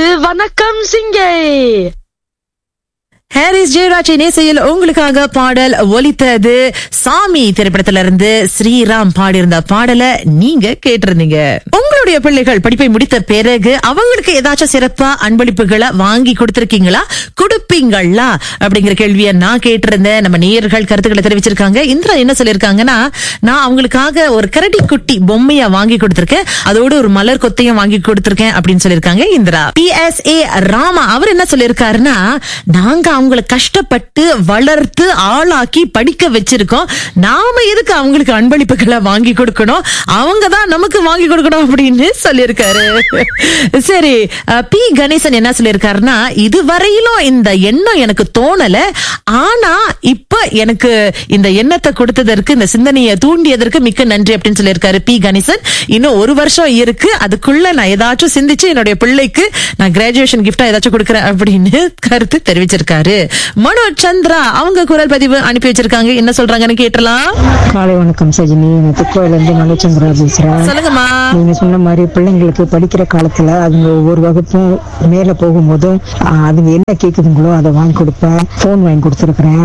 வணக்கம் சிங்கை ஹாரிஸ் ஜெயராஜ் இசையில் உங்களுக்காக பாடல் ஒலித்தது சாமி திரைப்படத்திலிருந்து ஸ்ரீராம் பாடியிருந்த பாடலை நீங்க கேட்டிருந்தீங்க உங்களுடைய பிள்ளைகள் படிப்பை முடித்த பிறகு அவங்களுக்கு ஏதாச்சும் சிறப்பா அன்பளிப்புகளை வாங்கி கொடுத்திருக்கீங்களா கொடுப்பீங்களா அப்படிங்கிற கேள்வியை நான் கேட்டிருந்தேன் நம்ம நேயர்கள் கருத்துக்களை தெரிவிச்சிருக்காங்க இந்திரா என்ன சொல்லியிருக்காங்கன்னா நான் அவங்களுக்காக ஒரு கரடி குட்டி பொம்மையா வாங்கி கொடுத்திருக்கேன் அதோட ஒரு மலர் கொத்தையும் வாங்கி கொடுத்திருக்கேன் அப்படின்னு சொல்லியிருக்காங்க Indira P S A Rama அவர் என்ன சொல்லியிருக்காருன்னா நாங்க அவங்கள கஷ்டப்பட்டு வளர்த்து ஆளாக்கி படிக்க வச்சிருக்கோம் நாம எதுக்கு அவங்களுக்கு அன்பளிப்புகளை வாங்கி கொடுக்கணும் அவங்க தான் நமக்கு வாங்கி கொடுக்கணும் அப்படின்னு சொல்லியிருக்காரு சரி அஹ், பி கணேசன் என்ன சொல்லியிருக்காருன்னா இதுவரையிலும் இந்த எண்ணம் எனக்கு தோணல ஆனா இப்ப எனக்கு இந்த எண்ணத்தை கொடுத்ததற்கு இந்த சிந்தனையை தூண்டியதற்கு மிக்க நன்றி அப்படின்னு சொல்லியிருக்காரு பி கணேசன் இன்னும் ஒரு வருஷம் இருக்கு அதுக்குள்ள நான் ஏதாச்சும் சிந்திச்சு என்னுடைய பிள்ளைக்கு நான் கிராஜுவேஷன் கிஃப்டா ஏதாச்சும் கொடுக்குறேன் அப்படின்னு கருத்து தெரிவிச்சிருக்காரு மனோ சந்திரா அவங்க குரல் பதிவு அனுப்பி வச்சிருக்காங்க என்ன சொல்றாங்கன்னு கேட்டலாம் காலை வணக்கம் சஜினி நான் துக்கோயில இருந்து மலைச்சந்திரா பேசுறேன் சொல்லுங்கம்மா நீங்க சொன்ன மாதிரி பிள்ளைங்களுக்கு படிக்கிற காலத்துல அதுங்க ஒவ்வொரு வகுப்பும் மேல போகும்போதும் ஆஹ், அதுங்க என்ன கேக்குதுங்களோ அதை வாங்கி கொடுப்பேன் போன் வாங்கி கொடுத்துருக்கிறேன்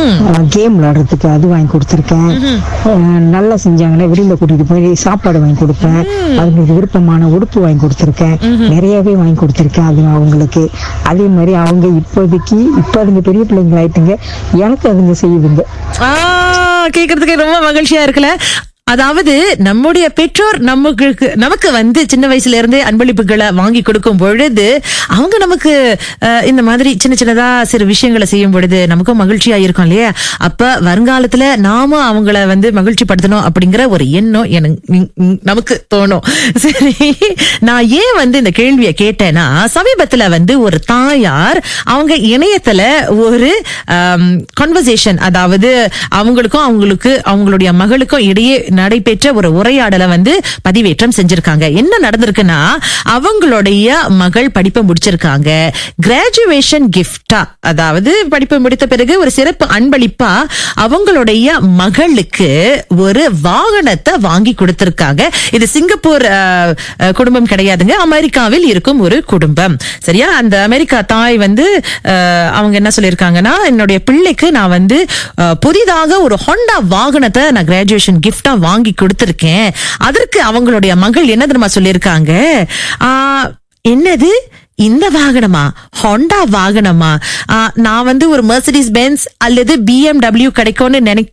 கேம் விளையாடுறதுக்கு அது வாங்கி கொடுத்துருக்கேன் ஆஹ், நல்லா செஞ்சாங்கன்னா வெளியில கூட்டிட்டு போய் சாப்பாடு வாங்கி கொடுப்பேன் அவங்களுக்கு விருப்பமான உடுப்பு வாங்கி கொடுத்துருக்கேன் நிறையவே வாங்கி கொடுத்துருக்கேன் அது அவங்களுக்கு அதே மாதிரி அவங்க இப்போதைக்கு இப்ப அதுங்க பெரிய பிள்ளைங்க ஆயிட்டுங்க எனக்கு அதுங்க செய்யுதுங்க ஆ, கேக்குறதுக்கு ரொம்ப மகிழ்ச்சியா இருக்குல்ல அதாவது நம்முடைய பெற்றோர் நமக்கு நமக்கு வந்து சின்ன வயசுல இருந்தே அன்பளிப்புகளை வாங்கி கொடுக்கும் பொழுது அவங்க நமக்கு அஹ், இந்த மாதிரி சின்ன சின்னதா சில விஷயங்களை செய்யும் பொழுது நமக்கும் மகிழ்ச்சியா இருக்கும் இல்லையா அப்ப வருங்காலத்துல நாம அவங்கள வந்து மகிழ்ச்சி படுத்தணும் அப்படிங்கிற ஒரு எண்ணம் எனக்கு ம், ம், நமக்கு தோணும் சரி நான் ஏன் வந்து இந்த கேள்வியை கேட்டேன்னா சமீபத்துல வந்து ஒரு தாயார் அவங்க இணையத்துல ஒரு கான்வர்சேஷன் அதாவது அவங்களுக்கும் அவங்களுக்கு அவங்களுடைய மகளுக்கும் இடையே நடைபெற்ற ஒரு உரையாடலை வந்து பதிவேற்றம் செஞ்சிருக்காங்க என்ன நடந்திருக்குன்னா அவங்களுடைய மகள் படிப்பை முடிச்சிருக்காங்க கிராஜுவேஷன் கிஃப்டா அதாவது படிப்பு முடித்த பிறகு ஒரு சிறப்பு அன்பளிப்பா அவங்களுடைய மகளுக்கு ஒரு வாகனத்தை வாங்கி கொடுத்திருக்காங்க இது சிங்கப்பூர் அஹ், அஹ், குடும்பம் கிடையாதுங்க அமெரிக்காவில் இருக்கும் ஒரு குடும்பம் சரியா அந்த அமெரிக்கா தாய் வந்து அஹ், அவங்க என்ன சொல்லியிருக்காங்கன்னா என்னுடைய பிள்ளைக்கு நான் வந்து அஹ், புதிதாக ஒரு ஹோண்டா வாகனத்தை நான் கிராஜுவேஷன் கிஃப்டா வாங்கி கொடுத்திருக்கேன் அதற்கு அவங்களுடைய மகள் என்ன தெரியுமா சொல்லியிருக்காங்க ஆஹ், என்னது இந்த வாகனமா ஹோண்டா வாகனமா ஆஹ், நான் வந்து ஒரு மெர்சிடிஸ் பென்ஸ் அல்லது பிஎம்டபிள்யூ கிடைக்கும்னு நினைச்சேன்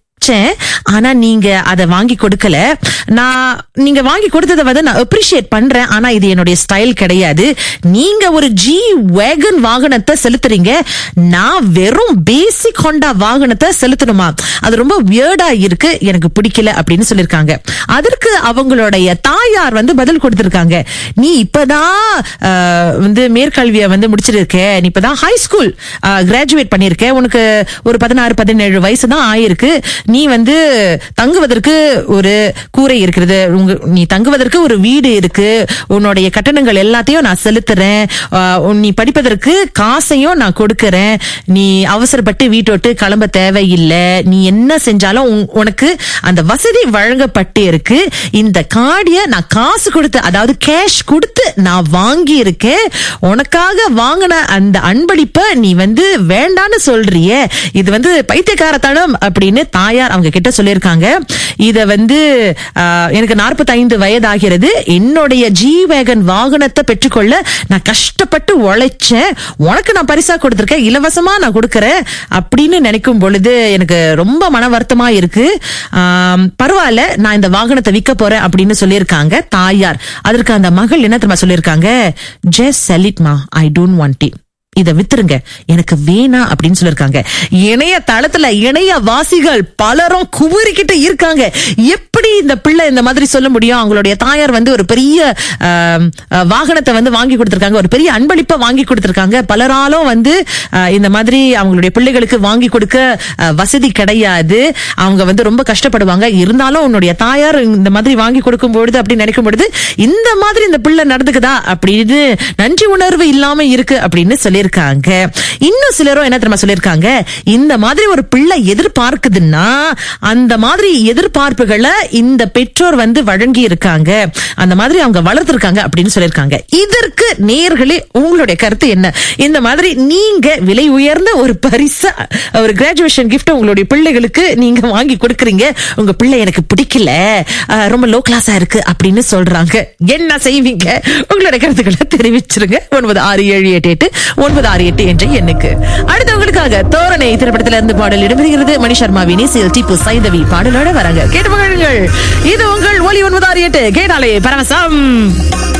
ஆனா நீங்க அதை வாங்கி கொடுக்கல நான் நீங்க வாங்கி கொடுத்ததை வந்து நான் அப்ரிஷியேட் பண்றேன் ஆனா இது என்னுடைய ஸ்டைல் கிடையாது நீங்க ஒரு ஜி வேகன் வாகனத்தை செலுத்துறீங்க நான் வெறும் பேசிக் ஹோண்டா வாகனத்தை செலுத்தணுமா அது ரொம்ப வியர்டா இருக்கு எனக்கு பிடிக்கல அப்படின்னு சொல்லிருக்காங்க அதற்கு அவங்களுடைய தாயார் வந்து பதில் கொடுத்திருக்காங்க நீ இப்பதான் ஆஹ், வந்து மேற்கல்வியை வந்து முடிச்சிருக்க நீ இப்பதான் ஹை ஸ்கூல் கிராஜுவேட் பண்ணிருக்க உனக்கு ஒரு பதினாறு பதினேழு வயசு தான் ஆயிருக்கு நீ வந்து தங்குவதற்கு ஒரு கூரை இருக்கிறது உங்க நீ தங்குவதற்கு ஒரு வீடு இருக்கு உன்னுடைய கட்டணங்கள் எல்லாத்தையும் நான் செலுத்துறேன் ஆஹ், உன் நீ படிப்பதற்கு காசையும் நான் கொடுக்கறேன் நீ அவசரப்பட்டு வீட்டை விட்டு கிளம்ப தேவையில்லை நீ என்ன செஞ்சாலும் உன்- உனக்கு அந்த வசதி வழங்கப்பட்டு இருக்கு இந்த கார்டிய நான் காசு கொடுத்து அதாவது கேஷ் கொடுத்து நான் வாங்கி இருக்கேன் உனக்காக வாங்கின அந்த அன்பளிப்பை நீ வந்து வேண்டான்னு சொல்றியே இது வந்து பைத்தியக்காரத்தனம் அப்படின்னு தாயார் அவங்க கிட்ட சொல்லியிருக்காங்க இத வந்து ஆஹ், எனக்கு 45 வயதாகிறது என்னுடைய ஜி வேகன் வாகனத்தை பெற்றுக்கொள்ள நான் கஷ்டப்பட்டு உழைச்சேன் உனக்கு நான் பரிசா கொடுத்திருக்கேன் இலவசமா நான் கொடுக்கறேன் அப்படின்னு நினைக்கும் பொழுது எனக்கு ரொம்ப மன வருத்தமா இருக்கு ஆம், பரவாயில்ல நான் இந்த வாகனத்தை விற்க போறேன் அப்படின்னு சொல்லியிருக்காங்க தாயார் அதற்கு அந்த மகள் என்ன தெரியுமா சொல்லியிருக்காங்க ஜஸ்ட் செலிட்மா ஐ டோன்ட் வாண்ட் இட் இத வித்துருங்க எனக்கு வேணாம் அப்படின்னு சொல்லிருக்காங்க இணைய தளத்துல இணைய வாசிகள் பலரும் குமுறிக்கிட்டு இருக்காங்க எப்படி இந்த பிள்ளை இந்த மாதிரி சொல்ல முடியும் அவங்களுடைய தாயார் வந்து ஒரு பெரிய ஆம், அஹ், வாகனத்தை வந்து வாங்கி கொடுத்திருக்காங்க ஒரு பெரிய அன்பளிப்பை வாங்கி கொடுத்திருக்காங்க பலராலும் வந்து அஹ், இந்த மாதிரி அவங்களுடைய பிள்ளைகளுக்கு வாங்கி கொடுக்க அஹ், வசதி கிடையாது அவங்க வந்து ரொம்ப கஷ்டப்படுவாங்க இருந்தாலும் உன்னுடைய தாயார் இந்த மாதிரி வாங்கி கொடுக்கும் பொழுது அப்படி நினைக்கும் பொழுது இந்த மாதிரி இந்த பிள்ளை நடந்துக்குதா அப்படின்னு நன்றி உணர்வு இல்லாம இருக்கு அப்படின்னு சொல்லியிருக்காங்க சொல்லியிருக்காங்க இன்னும் சிலரும் என்ன தெரியுமா சொல்லியிருக்காங்க இந்த மாதிரி ஒரு பிள்ளை எதிர்பார்க்குதுன்னா அந்த மாதிரி எதிர்பார்ப்புகளை இந்த பெற்றோர் வந்து வழங்கி இருக்காங்க அந்த மாதிரி அவங்க வளர்த்திருக்காங்க அப்படின்னு சொல்லியிருக்காங்க இதற்கு நேர்களே உங்களுடைய கருத்து என்ன இந்த மாதிரி நீங்க விலை உயர்ந்த ஒரு பரிசு ஒரு கிராஜுவேஷன் gift உங்களுடைய பிள்ளைகளுக்கு நீங்க வாங்கி கொடுக்குறீங்க உங்க பிள்ளை எனக்கு பிடிக்கல அஹ், ரொம்ப லோ கிளாஸா இருக்கு அப்படின்னு சொல்றாங்க என்ன செய்வீங்க உங்களுடைய கருத்துக்களை தெரிவிச்சிருங்க ஒன்பது ஆறு ஏழு எட்டு எட்டு ஒன்பது ஆறு எட்டு என்ற எண்ணுக்கு அடுத்தவங்களுக்காக தோரணை திரைப்படத்திலிருந்து இருந்து பாடல் இடம்பெறுகிறது மணி சர்மாவின் இசையில் டிப்பு சைந்தவி பாடலோட வராங்க கேட்டு மகிழுங்கள் இது உங்கள் ஒலி ஒன்பது ஆறு எட்டு கேட்டாலே பரவசம்